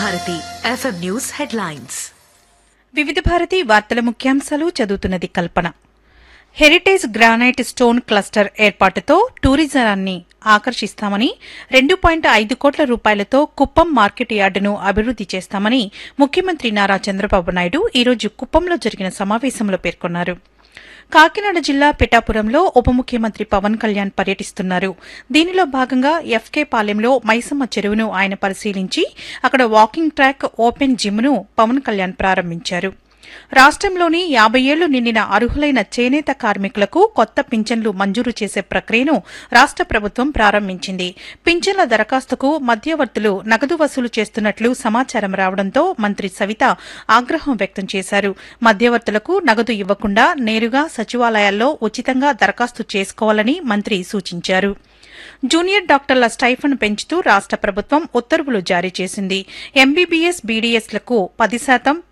Bharati FM news headlines వివిధ భారతి వార్తల ముఖ్యాంశాలు చదువుతున్నది Kalpana heritage granite stone cluster ఏర్పాటుతో టూరిజాన్ని ఆకర్షిస్తామని రెండు పాయింట్ ఐదు కోట్ల రూపాయలతో కుప్పం మార్కెట్ యార్డును అభివృద్ది చేస్తామని ముఖ్యమంత్రి నారా చంద్రబాబు నాయుడు ఈరోజు కుప్పంలో జరిగిన సమావేశంలో పేర్కొన్నారు కాకినాడ జిల్లా పిఠాపురంలో ఉప ముఖ్యమంత్రి పవన్ కళ్యాణ్ పర్యటిస్తున్నారు దీనిలో భాగంగా ఎఫ్కే పాలెంలో మైసమ్మ చెరువును ఆయన పరిశీలించి అక్కడ వాకింగ్ ట్రాక్ ఓపెన్ జిమ్ను పవన్ కళ్యాణ్ ప్రారంభించారు రాష్ట్రంలోని యాభై ఏళ్లు నిండిన అర్హులైన చేనేత కార్మికులకు కొత్త పింఛన్లు మంజూరు చేసే ప్రక్రియను రాష్ట ప్రభుత్వం ప్రారంభించింది పింఛన్ల దరఖాస్తుకు మధ్యవర్తులు నగదు వసూలు చేస్తున్నట్లు సమాచారం రావడంతో మంత్రి సవిత ఆగ్రహం వ్యక్తం చేశారు మధ్యవర్తులకు నగదు ఇవ్వకుండా నేరుగా సచివాలయాల్లో ఉచితంగా దరఖాస్తు చేసుకోవాలని మంత్రి సూచించారు జూనియర్ డాక్టర్ల స్టైఫన్ పెంచుతూ రాష్ట ప్రభుత్వం ఉత్తర్వులు జారీ చేసింది ఎంబీబీఎస్ బీడీఎస్లకు పది శాతం